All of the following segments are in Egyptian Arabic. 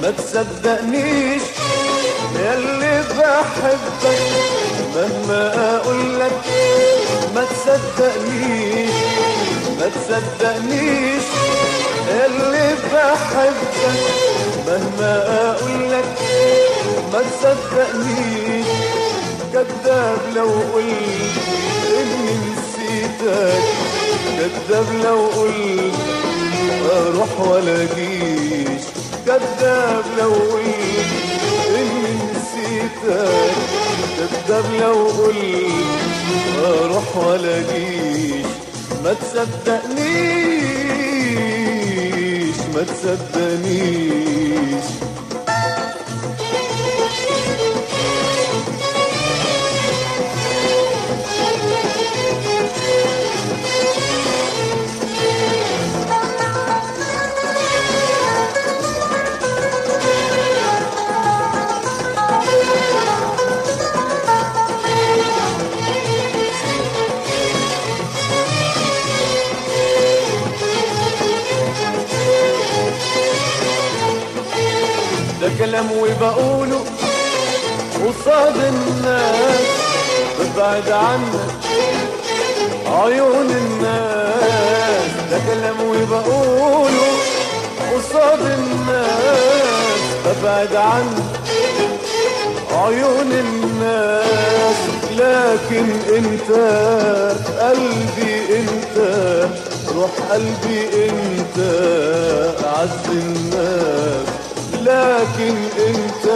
ما تصدقنيش ياللي بحبك مهما اقول لك ما تصدقنيش ما تصدقنيش ياللي بحبك مهما اقول لك ما تصدقنيش كذاب لو قلت اني نسيتك كذاب لو قلت اروح ولا جيش كذاب لو قلت اني نسيتك كذاب لو قلت اروح ولا جيش ما تصدقنيش ما تصدقنيش ده كلام وبقوله قصاد الناس ببعد عنك عيون الناس ده كلام وبقوله قصاد الناس ببعد عنك عيون الناس لكن انت قلبي انت روح قلبي انت اعز الناس لكن انت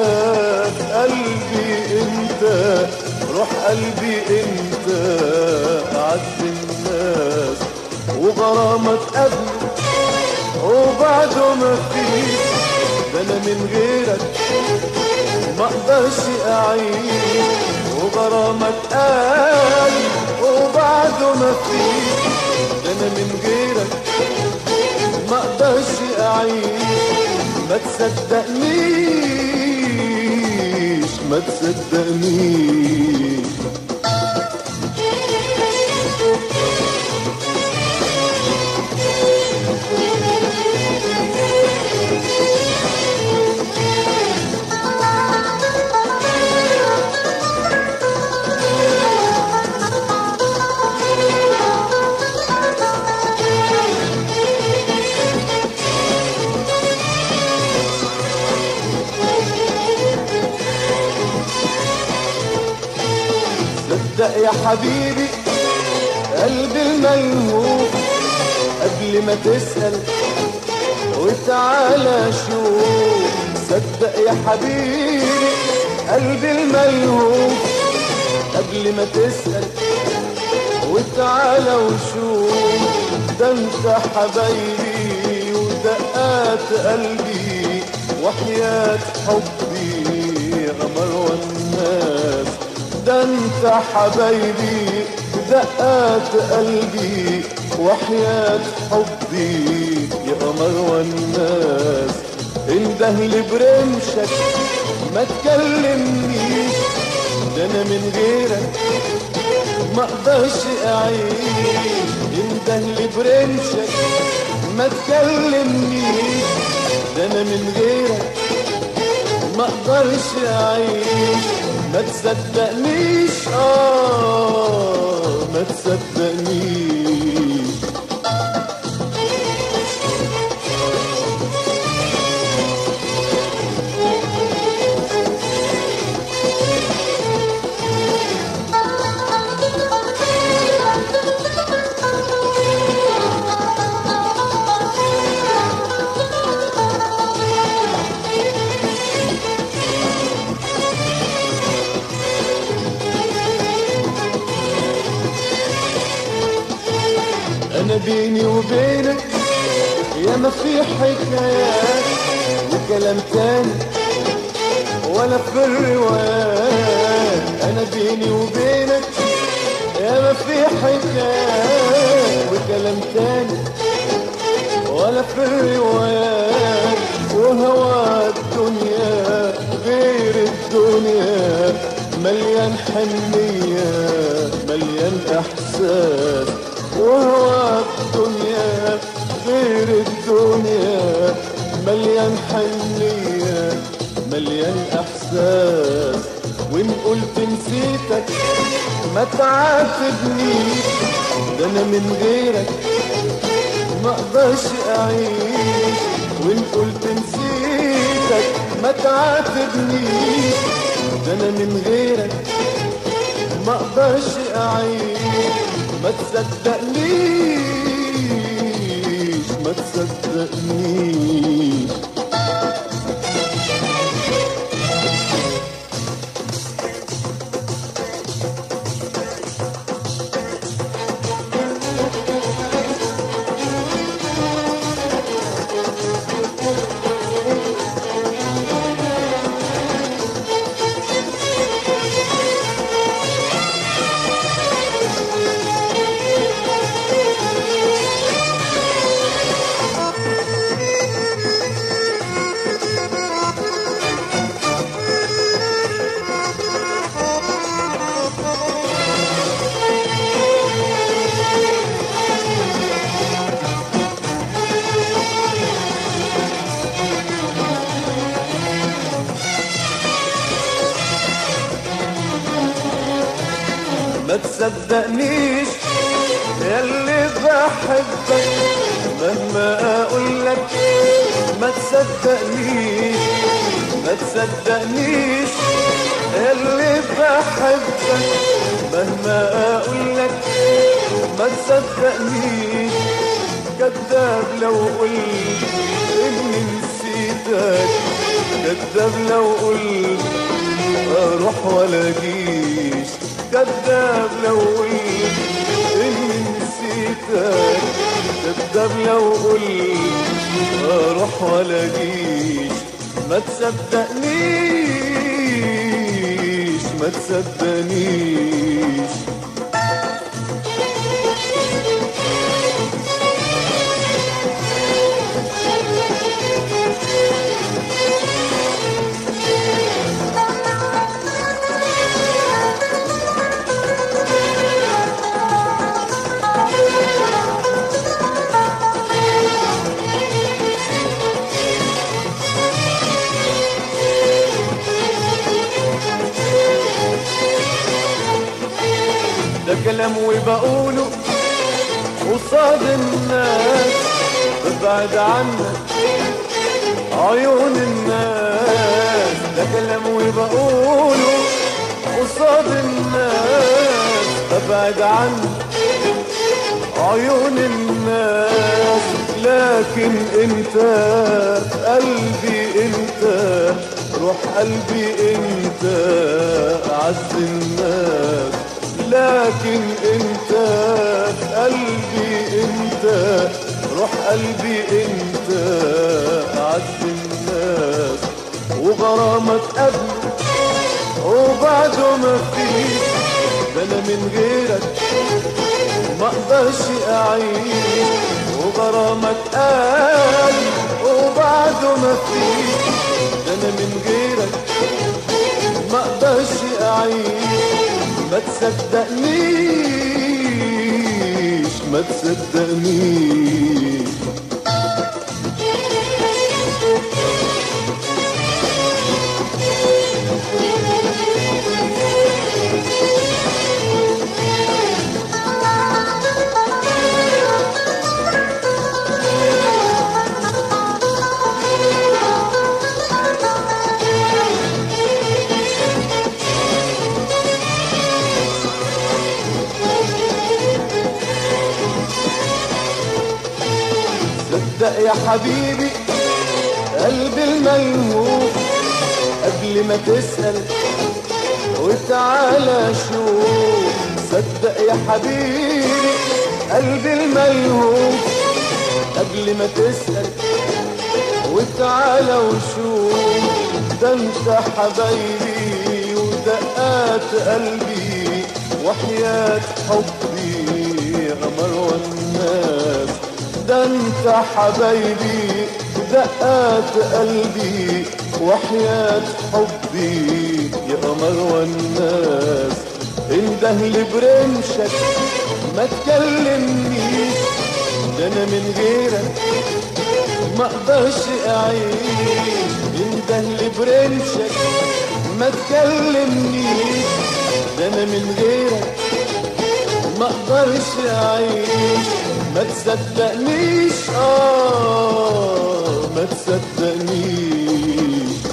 قلبي انت روح قلبي انت اعز الناس وغرامك قبل وبعده ما فيش ده انا من غيرك ما اقدرش اعيش وغرامك قال وبعده ما فيش ده انا من غيرك ما اقدرش اعيش ما تصدقنيش ما تصدقنيش صدق يا حبيبي قلبي الملهوف قبل ما تسأل وتعالى شوف صدق يا حبيبي قلبي الملهوف قبل ما تسأل وتعالى وشوف ده انت حبايبي ودقات قلبي وحياة حبي قمر والناس ده انت حبايبي دقات قلبي وحياة حبي يا قمر والناس اندهلي برمشك ما تكلمنيش ده انا من غيرك ما اقدرش اعيش اندهلي برمشك ما تكلمنيش ده انا من غيرك ما اقدرش اعيش ما تصدقنيش اه ما تصدقنيش انا بيني وبينك يا ما في حكايات وكلام تاني ولا في الروايات انا بيني وبينك يا ما في حكايات وكلام تاني ولا في الروايات وهوى الدنيا غير الدنيا مليان حنية مليان احساس وهو الدنيا غير الدنيا مليان حنية ما تعاتبنيش ده انا من غيرك ما اقدرش اعيش وان قلت نسيتك ما تعاتبنيش ده انا من غيرك ما اقدرش اعيش ما تصدقنيش ما تصدقنيش ما تصدقنيش ياللي بحبك مهما اقول لك ما تصدقنيش ما تصدقنيش ياللي بحبك مهما اقول لك ما تصدقنيش كذاب لو قلت اني نسيتك كذاب لو قلت اروح ولا اجيش كذاب لو قلت اني نسيتك كذاب لو قلت اروح ولا اجيش ما تصدقنيش ما تصدقنيش ده كلام وبقوله قصاد الناس ابعد عنك عيون الناس ده كلام وبقوله قصاد الناس ابعد عنك عيون الناس لكن انت قلبي انت روح قلبي انت اعز الناس لكن انت قلبي انت روح قلبي انت اعز الناس وغرامك قبله وبعده ما فيش ده انا من غيرك ما اقدرش اعيش وغرامك قال وبعده ما فيش ده انا من غيرك ما اقدرش اعيش ما تصدقنيش ما تصدقنيش صدق يا حبيبي قلبي الملهوف قبل ما تسأل وتعالى شوف صدق يا حبيبي قلبي الملهوف قبل ما تسأل وتعالى وشوف ده انت حبايبي ودقات قلبي وحياة حبي يا قمر والناس ده انت حبايبي دقات قلبي وحياة حبي يا قمر والناس انده لبرمشك ما تكلمنيش ده انا من غيرك ما اقدرش اعيش انده لبرمشك ما تكلمنيش ده انا من غيرك ما اقدرش اعيش ما تصدقنيش اه ما تصدقنيش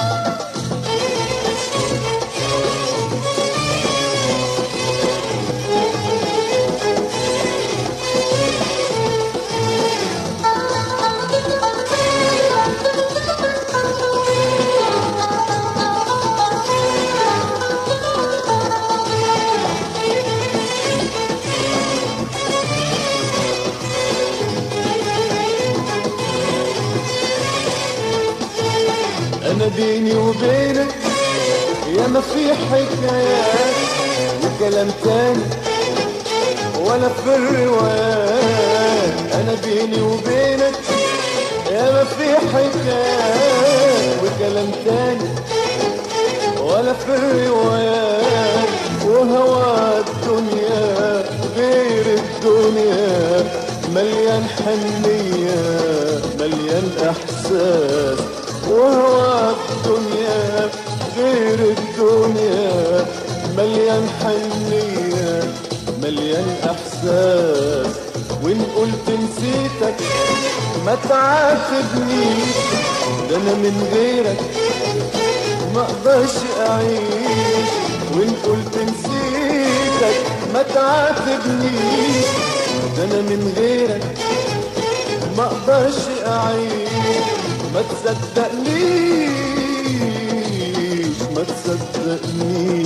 انا بيني وبينك يا ما في حكايات وكلام تاني ولا في الروايات انا بيني وبينك يا ما في حكايات وكلام تاني ولا في الروايات وهوى الدنيا غير الدنيا مليان حنية مليان احساس وهو الدنيا غير الدنيا مليان حنية مليان احساس وان قلت نسيتك ما تعاتبنيش ده انا من غيرك ما اقدرش اعيش وان قلت نسيتك ما تعاتبنيش ده انا من غيرك ما اقدرش اعيش ما تصدقنيش ما تصدقنيش